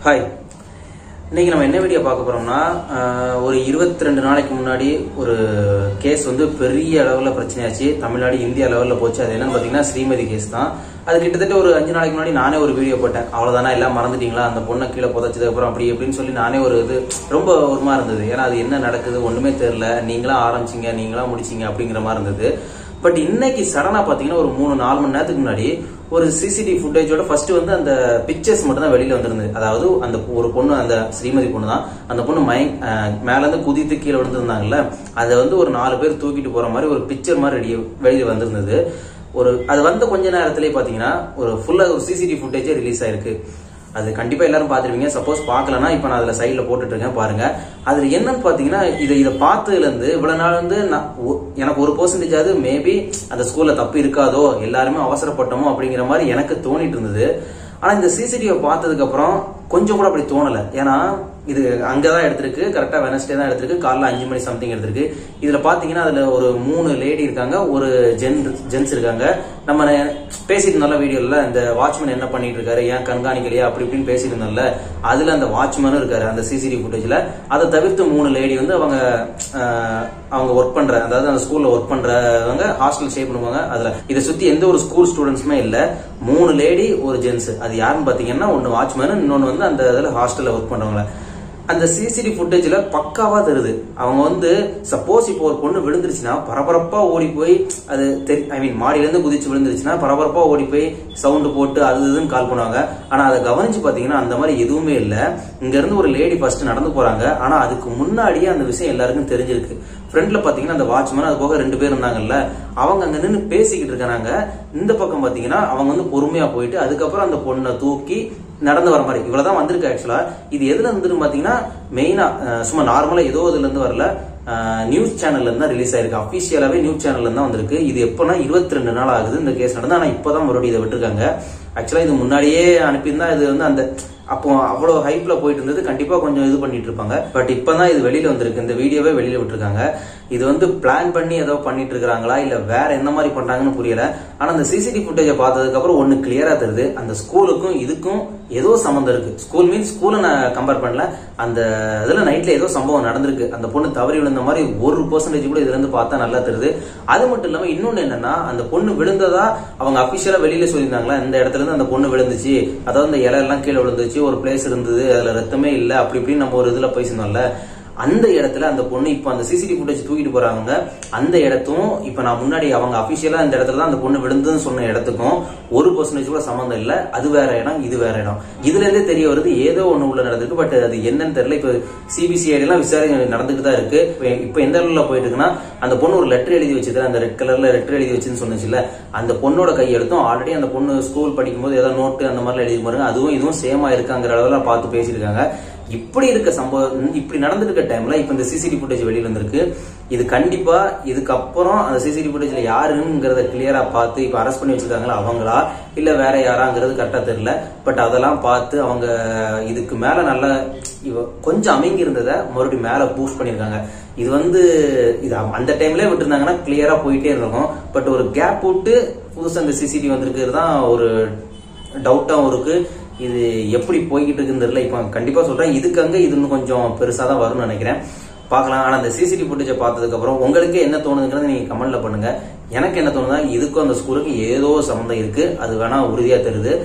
hi இன்னைக்கு நம்ம என்ன வீடியோ பார்க்க போறோம்னா ஆஹ், ஒரு இருபத்தி ரெண்டு நாளைக்கு முன்னாடி ஒரு கேஸ் வந்து பெரிய அளவில் பிரச்சனையாச்சு தமிழ்நாடு இந்தியா லெவலில் போச்சு அது என்னன்னு பார்த்தீங்கன்னா ஸ்ரீமதி கேஸ் தான் அது கிட்டத்தட்ட ஒரு அஞ்சு நாளைக்கு முன்னாடி நானே ஒரு வீடியோ போட்டேன் அவ்வளோதானா எல்லாம் மறந்துட்டீங்களா அந்த பொண்ணை கீழே புதைச்சதுக்கு அப்புறம் அப்படி எப்படின்னு சொல்லி நானே ஒரு இது ரொம்ப ஒரு மாதிரி இருந்தது ஏன்னா அது என்ன நடக்குது ஒன்றுமே தெரில நீங்களா ஆரம்பிச்சிங்க நீங்களா முடிச்சிங்க அப்படிங்கிற மாதிரி இருந்தது பட் இன்னைக்கு சடனா பாத்தீங்கன்னா ஒரு மூணு நாலு மணி நேரத்துக்கு முன்னாடி ஒரு சிசிடிவி ஃபுட்டேஜோட ஃபர்ஸ்ட் வந்து அந்த பிக்சர்ஸ் மட்டும் தான் வெளியில வந்திருந்தது அதாவது அந்த ஒரு பொண்ணு அந்த ஸ்ரீமதி பொண்ணு தான் அந்த பொண்ணு மை அஹ் மேல இருந்து குதித்து கீழே விழுந்திருந்தாங்கல்ல அதை வந்து ஒரு நாலு பேர் தூக்கிட்டு போற மாதிரி ஒரு பிக்சர் மாதிரி ரெடி வெளியில வந்திருந்தது ஒரு அது வந்த கொஞ்ச நேரத்திலே பாத்தீங்கன்னா ஒரு ஃபுல்லா ஒரு சிசிடிவி ஃபுட்டேஜே ரிலீஸ் ஆயிருக்கு அது கண்டிப்பா எல்லாரும் பார்த்திருப்பீங்க சப்போஸ் பார்க்கலனா இப்போ நான் அதுல சைடில் போட்டுட்டு இருக்கேன் பாருங்க அதுல என்னன்னு பாத்தீங்கன்னா இதை இதை பார்த்ததுல இருந்து இவ்வளவு நாள் வந்து நான் ஒ- எனக்கு ஒரு பர்சன்டேஜ் ஆகுது மேபி அந்த ஸ்கூல்ல தப்பு இருக்காதோ எல்லாருமே அவசரப்பட்டோமோ அப்படிங்கிற மாதிரி எனக்கு தோணிட்டு இருந்தது ஆனா இந்த சிசிடிவியை பார்த்ததுக்கு அப்புறம் கொஞ்சம் கூட அப்படி தோணல ஏன்னா இது அங்கதான் எடுத்திருக்கு கரெக்டா வெனஸ்டே தான் எடுத்திருக்கு காலைல அஞ்சு மணி சம்திங் எடுத்திருக்கு இதுல பாத்தீங்கன்னா அதுல ஒரு மூணு லேடி இருக்காங்க ஒரு ஜென் ஜென்ஸ் இருக்காங்க நம்ம நே- பேசிட்டு இருந்தோம்ல வீடியோல இந்த வாட்ச்மேன் என்ன பண்ணிட்டு இருக்காரு ஏன் கண்காணிக்கலையா அப்படி இப்படின்னு பேசிட்டு இருந்தோம்ல அதுல அந்த வாட்ச்மேனும் இருக்காரு அந்த சிசிடிவி ஃபுட்டேஜ்ல அதை தவிர்த்து மூணு லேடி வந்து அவங்க ஆஹ், அவங்க ஒர்க் பண்ற அதாவது அந்த ஸ்கூல்ல ஒர்க் பண்றவங்க ஹாஸ்டல் ஸ்டே பண்ணுவாங்க அதுல இதை சுத்தி எந்த ஒரு ஸ்கூல் ஸ்டூடெண்ட்ஸுமே இல்ல மூணு லேடி ஒரு ஜென்ஸ் அது யாருன்னு பாத்தீங்கன்னா ஒன்னு வாட்ச்மேன் இன்னொன்னு வந்து அந்த இதுல ஹாஸ்டல்ல ஒர்க் பண்றவங்க அந்த சிசிடிவி ஃபுட்டேஜ்ல பக்காவா தருது அவங்க வந்து சப்போஸ் இப்போ ஒரு பொண்ணு விழுந்துருச்சுன்னா பரபரப்பா ஓடி போய் அது ஐ மீன் மாடியில இருந்து குதிச்சு விழுந்துருச்சுன்னா பரபரப்பா ஓடி போய் சவுண்ட் போட்டு அது இதுன்னு கால் பண்ணுவாங்க ஆனா அதை கவனிச்சு பாத்தீங்கன்னா அந்த மாதிரி எதுவுமே இல்ல இங்க இருந்து ஒரு லேடி ஃபர்ஸ்ட் நடந்து போறாங்க ஆனா அதுக்கு முன்னாடியே அந்த விஷயம் எல்லாருக்கும் தெரிஞ்சிருக்கு ஃப்ரண்ட்ல பாத்தீங்கன்னா அந்த வாட்ச்மேன் அது போக ரெண்டு பேர் இருந்தாங்கல்ல அவங்க அங்க நின்று பேசிக்கிட்டு இருக்காங்க இந்த பக்கம் பாத்தீங்கன்னா அவங்க வந்து பொறுமையா போயிட்டு அதுக்கப்புறம் அந்த பொண்ணை தூக்கி நடந்து வர மாதிரி இவ்வளவுதான் வந்திருக்கு ஆக்சுவலா இது எதுல இருந்து பாத்தீங்கன்னா மெயினா சும்மா நார்மலா ஏதோ இதுல இருந்து வரல நியூஸ் சேனல்ல இருந்து தான் ரிலீஸ் ஆயிருக்கு அபிஷியலாவே நியூஸ் சேனல்ல இருந்து தான் வந்திருக்கு இது எப்பனா இருபத்தி ரெண்டு நாள் ஆகுது இந்த கேஸ் நடந்து ஆனா இப்பதான் மறுபடியும் இதை விட்டுருக்காங்க ஆக்சுவலா இது முன்னாடியே அனுப்பியிருந்தா இது வந்து அந்த அப்போ அவ்வளவு ஹைப்ல போயிட்டு இருந்தது கண்டிப்பா கொஞ்சம் இது பண்ணிட்டு இருப்பாங்க பட் இப்பதான் இது வெளியில வந்திருக்கு இந்த வீடியோவே வெளியில விட்டுருக்காங்க இது வந்து பிளான் பண்ணி ஏதோ பண்ணிட்டு இருக்காங்களா இல்ல வேற என்ன மாதிரி பண்றாங்கன்னு புரியல ஆனா அந்த சிசிடிவி ஃபுட்டேஜை பார்த்ததுக்கு அப்புறம் ஒண்ணு கிளியரா தெரியுது அந்த ஸ்கூலுக்கும் இதுக்கும் ஏதோ சம்மந்தம் இருக்கு ஸ்கூல் மீன்ஸ் ஸ்கூலை நான் கம்பேர் பண்ணல அந்த இதுல நைட்ல ஏதோ சம்பவம் நடந்திருக்கு அந்த பொண்ணு தவறி விழுந்த மாதிரி ஒரு பர்சன்டேஜ் கூட இதுல இருந்து பார்த்தா நல்லா தெரியுது அது மட்டும் இல்லாம இன்னொன்னு என்னன்னா அந்த பொண்ணு விழுந்ததா அவங்க அபிஷியலா வெளியில சொல்லியிருந்தாங்களா இந்த இடத்துல இருந்து அந்த பொண்ணு விழுந்துச்சு அதாவது அந்த இலை எல்லாம் கீழே விழுந்துச்சு ஒரு பிளேஸ் இருந்தது அதுல ரத்தமே இல்ல அப்படி இப்படின்னு நம்ம ஒரு இதுல பேசினோம்ல அந்த இடத்துல அந்த பொண்ணு இப்ப அந்த சிசிடிவி ஃபுட்டேஜ் தூக்கிட்டு போறாங்க அந்த இடத்தும் இப்ப நான் முன்னாடி அவங்க அபிஷியலா அந்த இடத்துல தான் அந்த பொண்ணு விழுந்துன்னு சொன்ன இடத்துக்கும் ஒரு பர்சன்டேஜ் கூட சம்மந்தம் இல்ல அது வேற இடம் இது வேற இடம் இதுல இருந்தே தெரிய வருது ஏதோ ஒண்ணு உள்ள நடந்திருக்கு பட் அது என்னன்னு தெரியல இப்ப சிபிசிஐடி எல்லாம் விசாரணை நடந்துட்டு தான் இருக்கு இப்ப- இப்ப எந்த லெவலில் போயிட்டு இருக்குன்னா அந்த பொண்ணு ஒரு லெட்டர் எழுதி வச்சது அந்த ரெட் கலர்ல லெட்டர் எழுதி வச்சுன்னு சொன்னுச்சுல அந்த பொண்ணோட கையெழுத்தும் ஆல்ரெடி அந்த பொண்ணு ஸ்கூல் படிக்கும்போது ஏதோ நோட்டு அந்த மாதிரிலாம் எழுதி பாருங்க அதுவும் இதுவும் சேமா இருக்காங்கிற அளவுல பார்த்து பேசியிருக்காங்க இப்படி இருக்க சம்பவம் இப்படி நடந்துட்டு இருக்க டைம்ல இப்ப இந்த சிசிடிவி ஃபுட்டேஜ் வெளியில வந்திருக்கு இது கண்டிப்பா இதுக்கப்புறம் அந்த சிசிடிவி ஃபுட்டேஜ்ல யாருங்கிறத கிளியரா பார்த்து இப்ப அரெஸ்ட் பண்ணி வச்சிருக்காங்களா அவங்களா இல்ல வேற யாராங்கிறது கரெக்டா தெரியல பட் அதெல்லாம் பார்த்து அவங்க இதுக்கு மேல நல்ல இவ கொஞ்சம் அமைங்கி இருந்ததை மறுபடியும் மேல பூஸ்ட் பண்ணிருக்காங்க இது வந்து இது அந்த டைம்ல விட்டுருந்தாங்கன்னா கிளியரா போயிட்டே இருக்கும் பட் ஒரு கேப் விட்டு புதுசா இந்த சிசிடிவி வந்திருக்கிறது தான் ஒரு டவுட்டாகவும் இருக்கு இது எப்படி போய்கிட்டு இருக்குன்னு தெரியல இப்போ கண்டிப்பா சொல்றேன் இதுக்கு அங்க இது இன்னும் கொஞ்சம் பெருசா தான் வரும்னு நினைக்கிறேன் பார்க்கலாம் ஆனா அந்த சிசிடிவி ஃபுட்டேஜை பார்த்ததுக்கு அப்புறம் உங்களுக்கு என்ன தோணுதுங்கிறத நீங்க கமெண்ட்ல பண்ணுங்க எனக்கு என்ன தோணுதா இதுக்கும் அந்த ஸ்கூலுக்கு ஏதோ சம்மந்தம் இருக்கு அது வேணா உறுதியா தெரியுது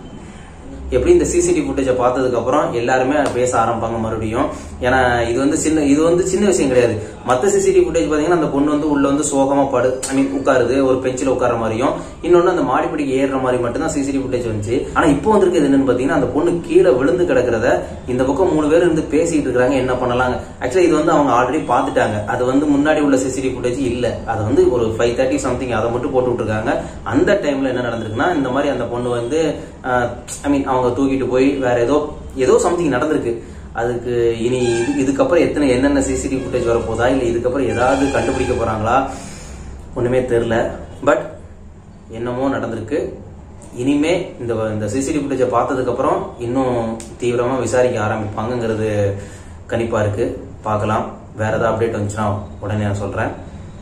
எப்படி இந்த சிசிடிவி ஃபுட்டேஜை பார்த்ததுக்கு அப்புறம் எல்லாருமே பேச ஆரம்பிப்பாங்க மறுபடியும் ஏன்னா இது வந்து சின்ன இது வந்து சின்ன விஷயம் கிடையாது மத்த சிசிடிவி ஃபுட்டேஜ் பாத்தீங்கன்னா அந்த பொண்ணு வந்து உள்ள வந்து சோகமா படு ஐ மீன் உட்காருது ஒரு பெஞ்சில் உட்கார மாதிரியும் இன்னொன்னு அந்த மாடிப்படிக்கு ஏறுற மாதிரி மட்டும் தான் சிசிடிவி ஃபுட்டேஜ் வந்துச்சு ஆனா இப்போ வந்திருக்கிறது என்னன்னு பாத்தீங்கன்னா அந்த பொண்ணு கீழே விழுந்து கிடக்கிறத இந்த பக்கம் மூணு பேர் இருந்து பேசிட்டு இருக்காங்க என்ன பண்ணலாங்க ஆக்சுவலி இது வந்து அவங்க ஆல்ரெடி பார்த்துட்டாங்க அது வந்து முன்னாடி உள்ள சிசிடிவி ஃபுட்டேஜ் இல்ல அது வந்து ஒரு ஃபைவ் தேர்ட்டி சம்திங் அதை மட்டும் போட்டு விட்டுருக்காங்க அந்த டைம்ல என்ன நடந்திருக்குன்னா இந்த மாதிரி அந்த பொண்ணு வந்து ஐ மீன் அவங்க தூக்கிட்டு போய் வேற ஏதோ ஏதோ சம்திங் நடந்திருக்கு அதுக்கு இனி இது இதுக்கப்புறம் எத்தனை என்னென்ன சிசிடிவி ஃபுட்டேஜ் வரப்போதா இல்லை இதுக்கப்புறம் ஏதாவது கண்டுபிடிக்க போறாங்களா ஒண்ணுமே தெரில பட் என்னமோ நடந்திருக்கு இனிமே இந்த இந்த சிசிடிவி ஃபுட்டேஜை பார்த்ததுக்கு அப்புறம் இன்னும் தீவிரமா விசாரிக்க ஆரம்பிப்பாங்கங்கிறது கணிப்பா இருக்கு பார்க்கலாம் வேற ஏதாவது அப்டேட் வந்துச்சுன்னா உடனே நான் சொல்றேன்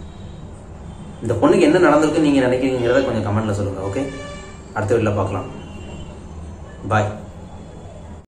இந்த பொண்ணுக்கு என்ன நடந்திருக்குன்னு நீங்க நினைக்கிறீங்கிறத கொஞ்சம் கமெண்ட்ல சொல்லுங்க ஓகே அடுத்த வீட்டில் பார்க்கலாம் பாய்